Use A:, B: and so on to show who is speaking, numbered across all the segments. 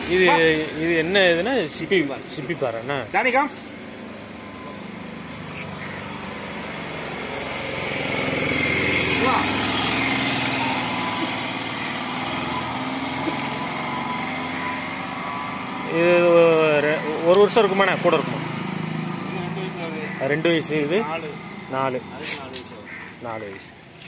A: இது இது என்ன இதுன்னா சிப்பி சிப்பி பாறை என்ன
B: Danny, come.
A: இது ரெ- ஒரு வருஷம் இருக்குமாண்ணே கூட இருக்குமா ரெண்டு வயசு இது
B: நாலு
A: நாலு
B: அது நாலு வயசு ஆகுது.
A: நாலு வயசு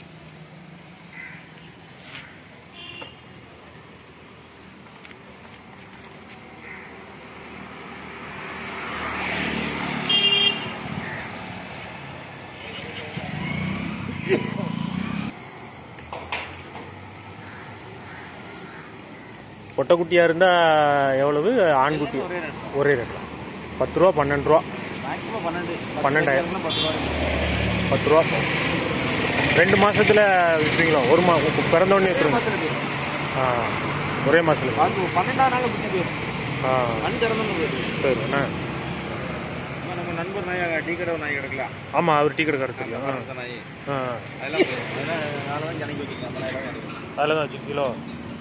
A: பொட்டைக்குட்டியா இருந்தா எவ்வளவு ஆண்குட்டி
B: ஒரே ரேட் தான்.
A: ஒரே ரேட் தான் பத்து ரூபா பன்னெண்டு ரூபா
B: மேக்ஸிமம் பன்னெண்டு
A: பன்னெண்டாயிரம்.
B: பத்து பத்து ரூபா இருக்கும்.
A: பத்து ரூபா ரெண்டு மாசத்துல விட்டுறீங்களா ஒரு மா உங்க பிறந்த உடனே விட்டுருங்க
B: பத்துல போயிடும்.
A: ஆ ஒரே மாசத்துல
B: பார்த்து பன்னெண்டாம் நாள் புத்தி போயிடும்
A: ஆ
B: மண் திறந்து போயிடும்
A: சரி அண்ணா
B: இப்ப நம்ம நண்பர் நாய் டீ கடை நாய் கிடக்கலாம்
A: ஆமா அவர் டீ கடை கிடைச்சிருக்கோம்
B: அந்த நாய்
A: ஆ
B: அதெல்லாம் போயிடும் அதெல்லாம் நாலு தான் ஜனங்கி வச்சுக்கலாம் அந்த நாய் தான் கிடைக்கும்
A: அதில் தான் வச்சு கிலோ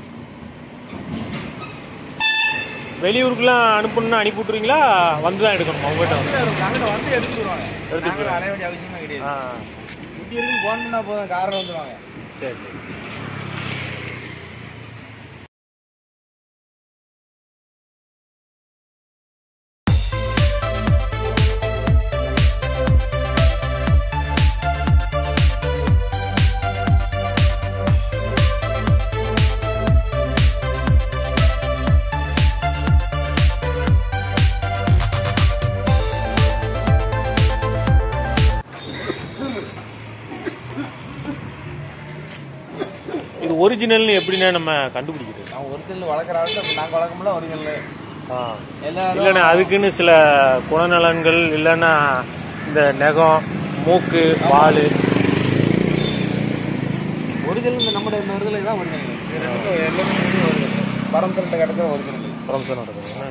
A: வெளியூருக்குலாம் அனுப்பணும்னா அனுப்பி விட்ருவீங்களா வந்து தான் எடுக்கணுமா உங்கள்கிட்ட வந்து
B: அங்கிட்ட வந்து எடுத்துக்கிடுவாங்க
A: எடுத்துட்டு
B: நாங்களும் அலைய வேண்டிய அவசியமே கிடையாது
A: ஆ
B: குட்டி இருக்கு போன் பண்ணா போதும் காரில் வந்துருவாங்க
A: சரி சரி இது ஒரிஜினல்னு எப்படிண்ணே நம்ம கண்டுபிடிக்கிறது
B: நான் ஒரிஜினல் வளர்க்குற ஆளுக்கு நாங்கள் வளர்க்கமுல ஒரிஜினல்
A: ஆ
B: எல்லாரும்
A: இல்லைண்ணே அதுக்குன்னு சில குணநலன்கள் இல்லைன்னா இந்த நகம் மூக்கு வால்
B: ஒரிஜினல் இந்த நம்மளோட இந்த ஒரிஜினல் தான் ஒரிஜினல் இது ரெண்டுக்கும் எல்லாமே ஒரிஜினல் பரம்பரை கிடக்கிற ஒரிஜினல்
A: பிரம்சம் நடக்குதுண்ணே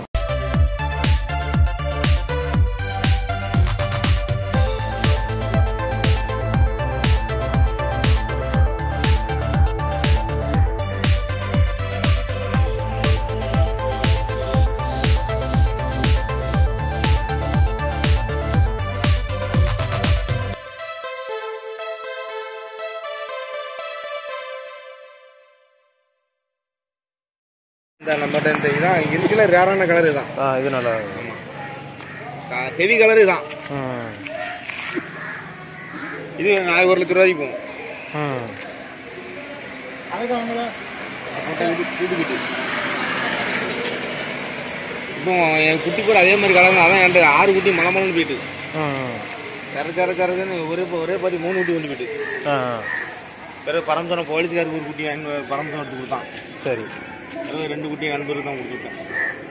B: இந்த நம்மகிட்ட இந்த இதான் இருக்கிற ரேரான கலர் இதுதான்
A: ஆ இது நல்லா
B: ஹெவி கலர் இதுதான்
A: ம்
B: இது நான் ஒரு லட்ச ரூபாய்க்கு போகும்
A: ம்
B: அதுக்கு அவங்கள கூட்டுக்கிட்டு இப்போ என் குட்டி கூட அதே மாதிரி கலர் அதான் என்கிட்ட ஆறு குட்டி மலை மலன்னு போயிட்டு
A: ம்
B: சர சர சரன்னு ஒரே ஒரே பாதி மூணு குட்டி வந்து போயிட்டு
A: ஆ
B: பிறகு பரமசனம் போலீஸ்காருக்கு ஒரு குட்டி பரமசனம் எடுத்து கொடுத்தான்
A: சரி
B: பிறகு ரெண்டு குட்டி அன்பருக்கு தான் கொடுத்துருக்கேன்